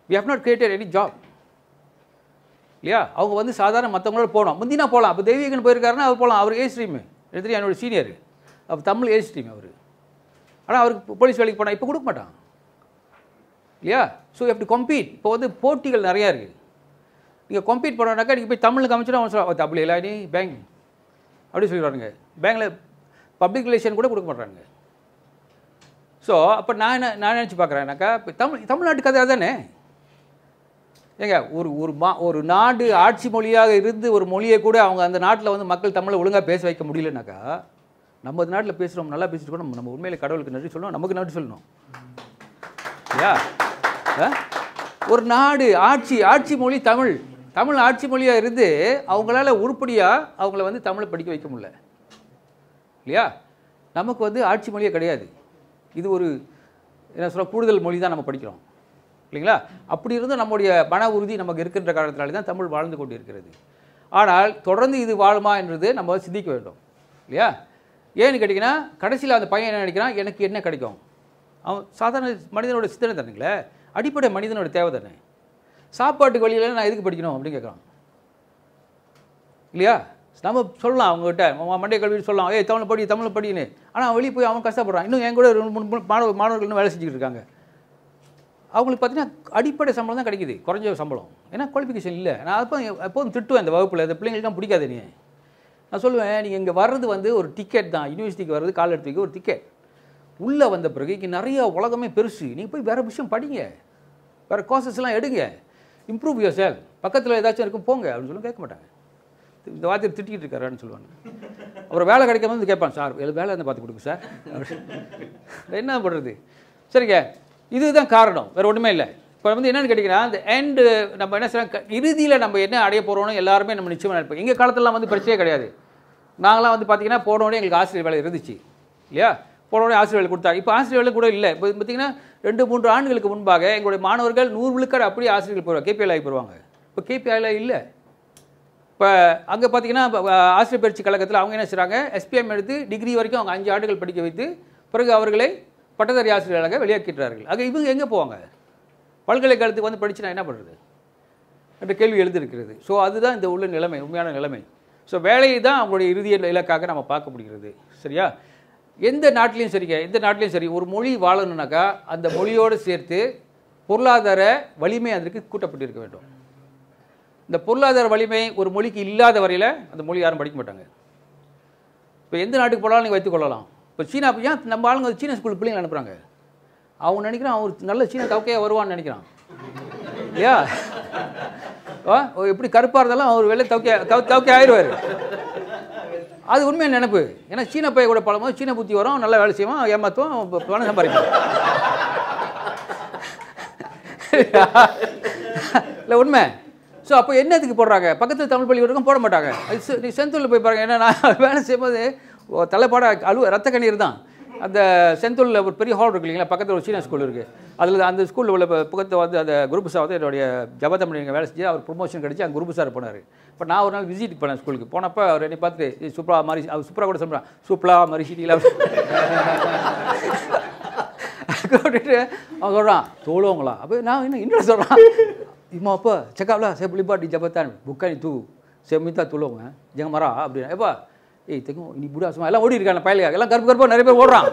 we have not created any job இல்லையா அவங்க வந்து சாதாரண மற்றவங்களோட போகணும் முந்தினா போகலாம் அப்போ தெய்வீகன் போயிருக்காருன்னா அவர் போகலாம் அவர் ஏ ஸ்ட்ரீமு எனக்கு தெரியும் என்னோட சீனியர் அப்போ தமிழ் ஏ ஸ்ட்ரீம் அவர் ஆனால் அவருக்கு போலீஸ் வேலைக்கு போனால் இப்போ கொடுக்க மாட்டான் இல்லையா ஸோ எப்படி compete இப்போ வந்து போட்டிகள் நிறையா இருக்குது நீங்கள் compete பண்ணோன்னாக்கா நீங்கள் போய் தமிழுக்கு அமைச்சுனா அவன் சொல்லுவான் தமிழ் இல்லை நீ பேங்க் அப்படி சொல்லிடுவாருங்க பேங்கில் பப்ளிக் ரிலேஷன் கூட கொடுக்க மாட்டாங்க ஸோ அப்போ நான் என்ன நான் நினச்சி பார்க்குறேன்னாக்கா இப்போ தமிழ் தமிழ்நாட்டு கதை தானே ஏங்க ஒரு ஒரு மா ஒரு நாடு ஆட்சி மொழியாக இருந்து ஒரு மொழியை கூட அவங்க அந்த நாட்டில் வந்து மக்கள் தமிழை ஒழுங்காக பேச வைக்க முடியலனாக்கா நம்ம நாட்டில் பேசுகிறோம் நல்லா பேசிட்டு கூட நம்ம நம்ம உண்மையில கடவுளுக்கு நன்றி சொல்லணும் நமக்கு நன்றி சொல்லணும் இல்லையா ஆ? ஒரு நாடு ஆட்சி ஆட்சி மொழி தமிழ் தமிழ் ஆட்சி மொழியாக இருந்து அவங்களால உருப்படியாக அவங்கள வந்து தமிழை படிக்க வைக்க முடியல இல்லையா நமக்கு வந்து ஆட்சி மொழியே கிடையாது இது ஒரு என்ன சொல்ல கூடுதல் மொழி தான் நம்ம படிக்கிறோம் இல்லைங்களா அப்படி இருந்தும் நம்முடைய மன உறுதி நமக்கு இருக்கின்ற காரணத்தினால தான் தமிழ் வாழ்ந்து கொண்டு இருக்கிறது ஆனால் தொடர்ந்து இது வாழுமா என்றது நம்ம சிந்திக்க வேண்டும் இல்லையா ஏன்னு கேட்டிங்கன்னா கடைசியில் அந்த பையன் என்ன நினைக்கிறான் எனக்கு என்ன கிடைக்கும் அவன் சாதாரண மனிதனோட சிந்தனை தானுங்களே அடிப்படை மனிதனோட தேவை தானே சாப்பாட்டுக்கு வழியில் நான் எதுக்கு படிக்கணும் அப்படின்னு கேட்குறான் இல்லையா நம்ம சொல்லலாம் அவங்ககிட்ட மண்டே கல்வி சொல்லலாம் ஏய் தமிழ் படி தமிழ் படின்னு ஆனால் வெளியே போய் அவன் கஷ்டப்படுறான் இன்னும் என் கூட ரெண்டு மூணு மூணு மாணவ மாணவர்கள் இன்னும் வேலை செஞ்சுக்கிட்டு இருக்காங்க அவங்களுக்கு பார்த்தீங்கன்னா அடிப்படை சம்பளம் தான் கிடைக்குது குறைஞ்ச சம்பளம் ஏன்னா குவாலிஃபிகேஷன் இல்லை நான் அப்போ எப்போதும் திட்டுவேன் இந்த வகுப்பில் இந்த பிள்ளைங்களுக்குலாம் பிடிக்காது நீ நான் சொல்லுவேன் நீங்கள் இங்கே வர்றது வந்து ஒரு டிக்கெட் தான் யூனிவர்சிட்டிக்கு வர்றது கால் எடுத்து வைக்க ஒரு டிக்கெட் உள்ளே வந்த பிறகு இங்கே நிறைய உலகமே பெருசு நீங்கள் போய் வேறு விஷயம் படிங்க வேறு கோர்சஸ் எல்லாம் எடுங்க இம்ப்ரூவ் யோர் செல் பக்கத்தில் ஏதாச்சும் இருக்கும் போங்க அப்படின்னு சொல்லி கேட்க மாட்டாங்க இந்த வார்த்தையை திட்டிக்கிட்டு இருக்காருன்னு சொல்லுவாங்க அப்புறம் வேலை கிடைக்காம வந்து கேட்பான் சார் வேலை இருந்தால் பார்த்து கொடுங்க சார் அப்படி. என்ன பண்ணுறது சரிங்க இதுதான் காரணம் வேறு ஒன்றுமே இல்லை இப்போ வந்து என்னென்னு கேட்டிங்கன்னா இந்த எண்டு நம்ம என்ன செய்யலாம் இறுதியில் நம்ம என்ன அடைய போகிறோம்னு எல்லாருமே நம்ம நிச்சயமாக நினைப்போம் எங்கள் காலத்துலலாம் வந்து பிரச்சனையே கிடையாது நாங்களாம் வந்து பார்த்தீங்கன்னா போன உடனே எங்களுக்கு ஆசிரியர் வேலை இருந்துச்சு இல்லையா போன உடனே ஆசிரியர் வேலை கொடுத்தாங்க இப்போ ஆசிரியர் வேலை கூட இல்லை இப்போ பார்த்தீங்கன்னா ரெண்டு மூன்று ஆண்டுகளுக்கு முன்பாக எங்களுடைய மாணவர்கள் நூறு விழுக்காடு அப்படியே ஆசிரியர்கள் போயிடுவாங்க கேபிஎல் ஆகி போயிடுவாங்க இப்போ கேபிஐல இல்லை இப்போ அங்கே பார்த்தீங்கன்னா இப்ப, அஹ், ஆசிரியர் பயிற்சி கழகத்தில் அவங்க என்ன செய்கிறாங்க எஸ்பிஎம் எடுத்து டிகிரி வரைக்கும் அவங்க அஞ்சு ஆண்டுகள் படிக்க வைத்து பிறகு அவர்களை பட்டதாரி ஆசிரியர்களாக வெளியாக்கிட்டுறார்கள் ஆக இவங்க எங்கே போவாங்க பல்கலைக்கழகத்துக்கு வந்து படிச்சு நான் என்ன பண்ணுறது என்ற கேள்வி எழுதியிருக்கிறது ஸோ அதுதான் இந்த உள்ள நிலைமை உண்மையான நிலைமை ஸோ வேலையை தான் அவங்களுடைய இறுதிய இலக்காக நம்ம பார்க்க முடிகிறது சரியா எந்த நாட்டிலையும் சரிங்க எந்த நாட்டிலையும் சரி ஒரு மொழி வாழணும்னாக்கா அந்த மொழியோடு சேர்த்து பொருளாதார வலிமை அதற்கு கூட்டப்பட்டிருக்க வேண்டும் இந்த பொருளாதார வலிமை ஒரு மொழிக்கு இல்லாத வரையில் அந்த மொழி யாரும் படிக்க மாட்டாங்க இப்போ எந்த நாட்டுக்கு போனாலும் நீங்கள் வைத்துக்கொள்ளலாம் இப்போ சீனா ஏன் நம்ம ஆளுங்க வந்து சீன ஸ்கூலுக்கு பிள்ளைங்க அனுப்புகிறாங்க அவன் நினைக்கிறான் அவர் நல்ல சீன தவக்கையாக வருவான்னு நினைக்கிறான் இல்லையா ஆ, ஓ, எப்படி கருப்பாக இருந்தாலும் அவர் வெள்ளை தவக்கை தவக்கை ஆயிடுவார் அது உண்மையான நினைப்பு ஏன்னா சீன பைய கூட பழம்போது சீன புத்தி வரும் நல்லா வேலை செய்வான் ஏமாத்துவான் ப- பணம் சம்பாதிப்பான் இல்லை உண்மை ஸோ அப்போ என்னத்துக்கு போடுறாங்க பக்கத்தில் தமிழ் பள்ளி வரைக்கும் போட மாட்டாங்க அது செ- நீ செந்தூரில் போய் பாருங்க ஏன்னா நான் வேலை செய்யும்போது ஓ, தலைப்பாட அழு ரத்த கண்ணீர் தான் அந்த செந்தூரில் ஒரு பெரிய ஹால் இருக்கு இல்லைங்களா பக்கத்தில் ஒரு சீன ஸ்கூல் இருக்குது அதில் அந்த ஸ்கூலில் உள்ள ப- பக்கத்தில் வந்து அந்த குரூப் சார் வந்து என்னுடைய ஜபதமணி வேலை செஞ்சு அவர் ப்ரொமோஷன் கிடச்சி அங்கே குரூப் சார் போனார் இப்போ நான் ஒரு நாள் விசிட் பண்ணேன் ஸ்கூலுக்கு போனப்போ அவர் என்னை பார்த்துட்டு "ஏய், சூப்பரா மாதிரி அவர் சூப்பராக கூட சொல்கிறான் சூப்பரா மாதிரி சிட்டியில் அப்படின்ட்டு அவன் சொல்கிறான் தோழுவங்களா அப்போ நான் என்ன இன்னும் சொல்கிறான் இம்மா அப்பா செக்காப்ல saya boleh buat di jabatan bukan itu saya minta tolong eh. jangan marah அப்படின்னா ஏப்பா ஏய் தங்கம் நீ புடா சும்மா எல்லாம் ஓடி இருக்காங்க பயலுங்க எல்லாம் கருப்பு கருப்பா நிறைய பேர் ஓடுறான்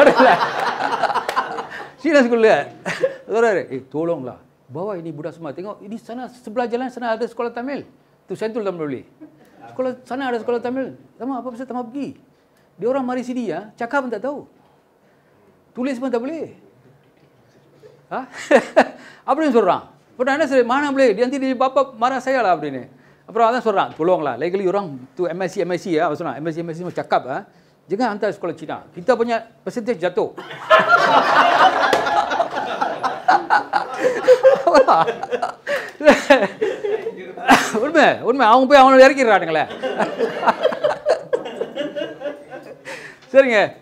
சீன ஸ்கூல்ல சொல்றாரு ஏய் tolonglah bawa ini budak semua tengok ini sana sebelah jalan sana ada sekolah Tamil tu Sentul Tamil boleh sekolah sana ada sekolah Tamil sama apa pasal tamah pergi dia orang mari sini ya cakap pun tak tahu tulis pun tak boleh ஆ? அப்படின்னு சொல்கிறான் இப்போ நான் என்ன சரி மானாமலே nanti di bapak marah saya lah அப்படின்னு அப்புறம் அதான் சொல்கிறான் tolonglah legally orang tu MSc MSc ya அவன் சொன்னான் MSc MSc mau cakap ah jangan hantar sekolah Cina kita punya percentage jatuh உண்மை உண்மை அவங்க போய் அவனை இறக்கிடுறானுங்களே சரிங்க